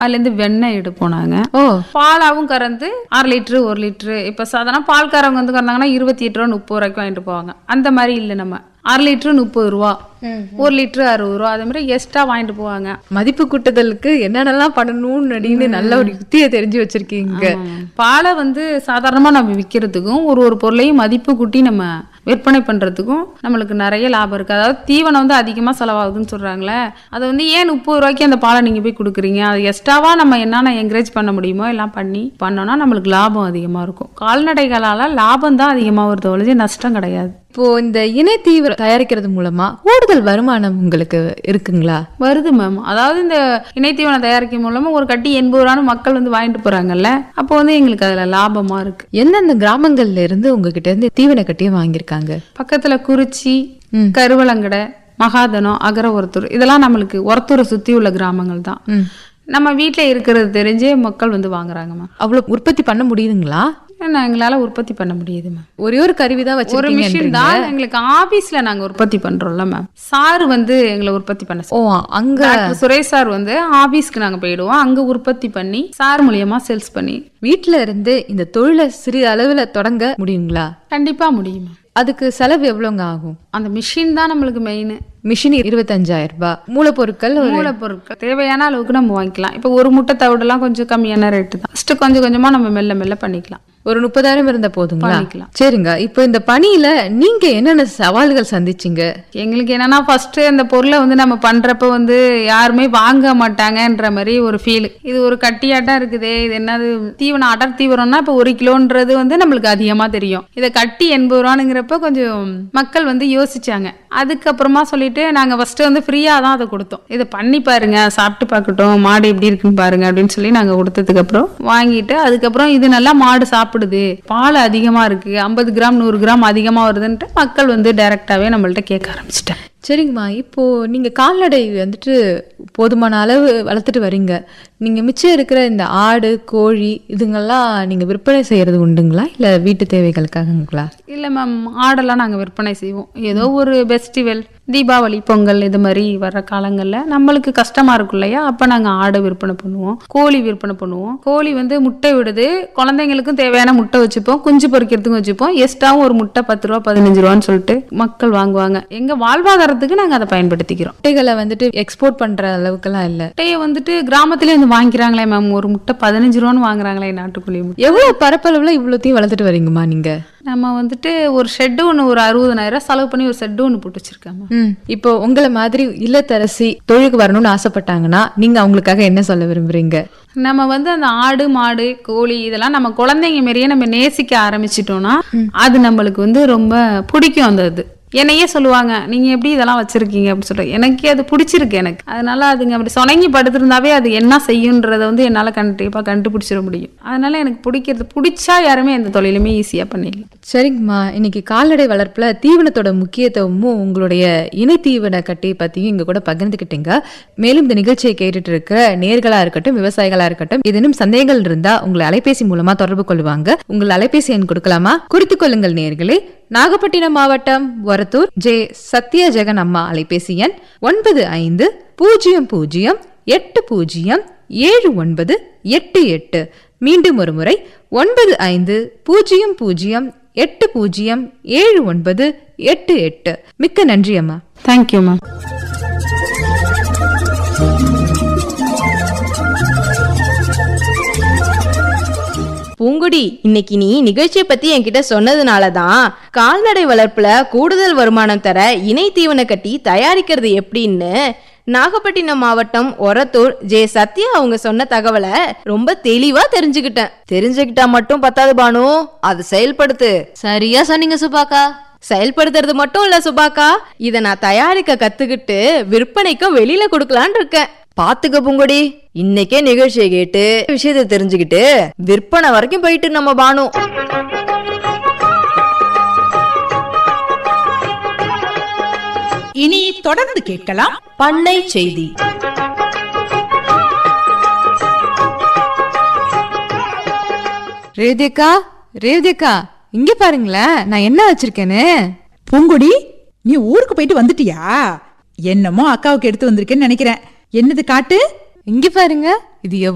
அதுலேருந்து வெண்ணெய் எடுப்போம் நாங்கள் ஓ பாலாவும் கறந்து அரை லிட்ரு ஒரு லிட்ரு இப்போ சாதாரண பால்காரவங்க வந்து கறந்தாங்கன்னா இருபத்தி எட்டு ரூபா முப்பது ரூபாய்க்கு வாங்கிட்டு போவாங்க அந்த மாதிரி இல்லை நம்ம அரை லிட்ரு முப்பது ரூபா ஒரு லிட்ரு அறுபது ரூபா அதே மாதிரி எக்ஸ்ட்ரா வாங்கிட்டு போவாங்க மதிப்பு கூட்டுதலுக்கு என்னென்னலாம் பண்ணணும்னு அப்படின்னு நல்ல ஒரு யுக்தியை தெரிஞ்சு வச்சிருக்கீங்க பாலை வந்து சாதாரணமாக நம்ம விற்கிறதுக்கும் ஒரு ஒரு பொருளையும் மதிப்பு கூட்டி நம்ம விற்பனை பண்ணுறதுக்கும் நம்மளுக்கு நிறைய லாபம் இருக்குது அதாவது தீவனம் வந்து அதிகமாக செலவாகுதுன்னு சொல்கிறாங்களே அதை வந்து ஏன் முப்பது ரூபாய்க்கு அந்த பாலை நீங்கள் போய் கொடுக்குறீங்க அது எக்ஸ்ட்ராவாக நம்ம என்னென்ன என்கரேஜ் பண்ண முடியுமோ எல்லாம் பண்ணி பண்ணோன்னா நம்மளுக்கு லாபம் அதிகமாக இருக்கும் கால்நடைகளால் லாபம் தான் அதிகமாக வருது ஒழிஞ்சு நஷ்டம் கிடையாது இப்போ இந்த இணை தீவிர தயாரிக்கிறது மூலமா கூடுதல் வருமானம் உங்களுக்கு இருக்குங்களா வருது மேம் அதாவது இந்த இணைத்தீவனம் தயாரிக்கும் மூலமா ஒரு கட்டி எண்பது ரூபான்னு மக்கள் வந்து வாங்கிட்டு போறாங்கல்ல அப்போ வந்து எங்களுக்கு அதுல லாபமா இருக்கு எந்தெந்த கிராமங்கள்ல இருந்து உங்ககிட்ட இருந்து தீவன கட்டியை வாங்கியிருக்காங்க பக்கத்துல குறிச்சி கருவளங்கடை மகாதனம் அகர ஒருத்தூர் இதெல்லாம் நம்மளுக்கு ஒருத்தூரை சுத்தி உள்ள கிராமங்கள் தான் ம். நம்ம வீட்டில் இருக்கிறது தெரிஞ்சே மக்கள் வந்து வாங்குறாங்க மேம் அவ்வளவு உற்பத்தி பண்ண முடியுதுங்களா ஏன்னா எங்களால உற்பத்தி பண்ண முடியுது மேம் ஒரே ஒரு கருவி தான் ஒரு வச்சிருக்கீங்க மிஷின் தான் எங்களுக்கு ஆபீஸ்ல நாங்க உற்பத்தி பண்றோம்ல மேம் சார் வந்து எங்களை உற்பத்தி பண்ண ஓ அங்க டாக்டர் சுரேஷ் சார் வந்து ஆபீஸ்க்கு நாங்க போயிடுவோம் அங்க உற்பத்தி பண்ணி சார் மூலியமா சேல்ஸ் பண்ணி வீட்ல இருந்து இந்த தொழிலை சிறு அளவுல தொடங்க முடியுங்களா கண்டிப்பா முடியும் மேம். அதுக்கு செலவு எவ்வளோங்க ஆகும் அந்த மிஷின் தான் நம்மளுக்கு மெயின் மிஷின் இருபத்தஞ்சாயிரம் ரூபாய் மூலப்பொருட்கள் ஒரு மூலப்பொருட்கள் தேவையான அளவுக்கு நம்ம வாங்கிக்கலாம் இப்போ ஒரு முட்டை தவிடெல்லாம் கொஞ்சம் கம்மியான ரேட்டு தான் ஃபஸ்ட்டு கொஞ்சம் கொஞ்சமா நம்ம மெல்ல மெல்ல பண்ணிக்கலாம் ஒரு முப்பதாயிரம் இருந்தா போதுங்களா பண்ணிக்கலாம். சரிங்க இப்போ இந்த பணியில நீங்க என்னென்ன சவால்கள் சந்திச்சீங்க எங்களுக்கு என்னன்னா ஃபர்ஸ்ட் அந்த பொருளை வந்து நம்ம பண்றப்ப வந்து யாருமே வாங்க மாட்டாங்கன்ற மாதிரி ஒரு ஃபீல் இது ஒரு கட்டியாட்டம் இருக்குதே இது என்னது தீவனம் அடர் தீவனம்னா இப்போ ஒரு கிலோன்றது வந்து நம்மளுக்கு அதிகமா தெரியும் இதை கட்டி எண்பது ரூபானுங்கிறப்ப கொஞ்சம் மக்கள் வந்து யோசிச்சாங்க அதுக்கப்புறமா சொல்லிட்டு நாங்க ஃபர்ஸ்ட் வந்து ஃப்ரீயா தான் அதை கொடுத்தோம் இதை பண்ணி பாருங்க சாப்பிட்டு பார்க்கட்டும் மாடு எப்படி இருக்குன்னு பாருங்க அப்படின்னு சொல்லி நாங்க கொடுத்ததுக்கு அப்புறம் வாங்கிட்டு அதுக்கப்புறம் இது நல்லா மாடு சாப்பிடுது பால் அதிகமா இருக்கு ஐம்பது கிராம் நூறு கிராம் அதிகமா வருதுன்ட்டு மக்கள் வந்து டைரக்டாவே நம்மள்ட்ட கேட்க ஆரம்பிச்சிட்டாங்க சரிங்கம்மா இப்போ நீங்க கால்நடை வந்துட்டு போதுமான அளவு வளர்த்துட்டு வரீங்க நீங்க மிச்சம் இருக்கிற இந்த ஆடு கோழி இதுங்கெல்லாம் நீங்க விற்பனை செய்யறது உண்டுங்களா இல்ல வீட்டு தேவைகளுக்காகங்களா இல்லை மேம் ஆடெல்லாம் நாங்கள் விற்பனை செய்வோம் ஏதோ ஒரு ஃபெஸ்டிவல் தீபாவளி பொங்கல் இது மாதிரி வர்ற காலங்களில் நம்மளுக்கு கஷ்டமா இருக்கும் இல்லையா அப்போ நாங்கள் ஆடை விற்பனை பண்ணுவோம் கோழி விற்பனை பண்ணுவோம் கோழி வந்து முட்டை விடுது குழந்தைங்களுக்கும் தேவையான முட்டை வச்சுப்போம் குஞ்சு பொரிக்கிறதுக்கும் வச்சுப்போம் எக்ஸ்ட்ராவும் ஒரு முட்டை பத்து ரூபா பதினஞ்சு ரூபான்னு சொல்லிட்டு மக்கள் வாங்குவாங்க எங்கள் வாழ்வாதாரத்துக்கு நாங்கள் அதை பயன்படுத்திக்கிறோம் முட்டைகளை வந்துட்டு எக்ஸ்போர்ட் பண்ற அளவுக்குலாம் இல்ல முட்டையை வந்துட்டு கிராமத்துலேயே வந்து வாங்கிக்கிறாங்களே மேம் ஒரு முட்டை பதினஞ்சு ரூபான்னு வாங்குறாங்களே நாட்டுக்கோழி முட்டை எவ்வளவு பரப்பளவுல இவ்வளோத்தையும் வளர்த்துட்டு வரீங்கம்மா நீங்க நம்ம வந்துட்டு ஒரு ஷெட்டு ஒன்று ஒரு அறுபதனாயிரம் செலவு பண்ணி ஒரு ஷெட்டு ஒன்று போட்டு வச்சிருக்கேன் மேம் ம் இப்போ உங்களை மாதிரி இல்லத்தரசி தொழிலுக்கு வரணும்னு ஆசைப்பட்டாங்கன்னா நீங்க அவங்களுக்காக என்ன சொல்ல விரும்புறீங்க நம்ம வந்து அந்த ஆடு மாடு கோழி இதெல்லாம் நம்ம குழந்தைங்க மாரியே நம்ம நேசிக்க ஆரம்பிச்சிட்டோம்னா அது நம்மளுக்கு வந்து ரொம்ப பிடிக்கும் அந்த இது என்னையே சொல்லுவாங்க நீங்க எப்படி இதெல்லாம் வச்சிருக்கீங்க அப்படின்னு சொல்லிட்டு எனக்கே அது பிடிச்சிருக்கு எனக்கு அதனால அதுங்க அப்படி சொனங்கி படுத்திருந்தாவே அது என்ன செய்யுன்றதை வந்து என்னால கண்டிப்பா கண்டுபிடிச்சிட முடியும் அதனால எனக்கு பிடிக்கிறது பிடிச்சா யாருமே எந்த தொழிலுமே ஈஸியா பண்ணிடலாம் சரிங்கம்மா இன்னைக்கு கால்நடை வளர்ப்புல தீவனத்தோட முக்கியத்துவமும் உங்களுடைய இணை தீவன கட்டியை பத்தியும் இங்க கூட பகிர்ந்துக்கிட்டீங்க மேலும் இந்த நிகழ்ச்சியை கேட்டுட்டு இருக்கிற நேர்களா இருக்கட்டும் விவசாயிகளா இருக்கட்டும் ஏதேனும் சந்தேகங்கள் இருந்தா உங்களை அலைபேசி மூலமா தொடர்பு கொள்வாங்க உங்கள் அலைபேசி எண் கொடுக்கலாமா குறித்துக் கொள்ளுங்கள் நேர்களே நாகப்பட்டினம் மாவட்டம் ஒரத்தூர் ஜே சத்யா ஜெகன் அம்மா அலைபேசி எண் ஒன்பது ஐந்து பூஜ்ஜியம் பூஜ்ஜியம் எட்டு பூஜ்ஜியம் ஏழு ஒன்பது எட்டு எட்டு மீண்டும் ஒரு முறை ஒன்பது ஐந்து பூஜ்ஜியம் பூஜ்ஜியம் எட்டு பூஜ்ஜியம் ஏழு ஒன்பது எட்டு எட்டு மிக்க நன்றி அம்மா தேங்க்யூ மேம் பூங்குடி இன்னைக்கு நீ நிகழ்ச்சியை பத்தி என்கிட்ட சொன்னதுனால தான் கால்நடை வளர்ப்புல கூடுதல் வருமானம் தர இணை தீவன கட்டி தயாரிக்கிறது எப்படின்னு நாகப்பட்டினம் மாவட்டம் ஒரத்தூர் ஜே சத்யா அவங்க சொன்ன தகவலை ரொம்ப தெளிவா தெரிஞ்சுக்கிட்டேன் தெரிஞ்சுக்கிட்டா மட்டும் பத்தாது பானு அது செயல்படுத்து சரியா சொன்னீங்க சுபாக்கா செயல்படுத்துறது மட்டும் இல்ல சுபாக்கா இத நான் தயாரிக்க கத்துக்கிட்டு விற்பனைக்கும் வெளியில கொடுக்கலான்னு இருக்கேன் பாத்துக்க பூங்கொடி இன்னைக்கே நிகழ்ச்சியை கேட்டு விஷயத்தை தெரிஞ்சுக்கிட்டு விற்பனை வரைக்கும் போயிட்டு நம்ம பானு இனி தொடர்ந்து கேட்கலாம் பண்ணை செய்தி ரேவதியக்கா ரேவதியக்கா இங்க பாருங்களேன் நான் என்ன வச்சிருக்கேன்னு பூங்கொடி நீ ஊருக்கு போயிட்டு வந்துட்டியா என்னமோ அக்காவுக்கு எடுத்து வந்திருக்கேன்னு நினைக்கிறேன் என்னது காட்டு இங்க பாருங்க இது எவ்வளவு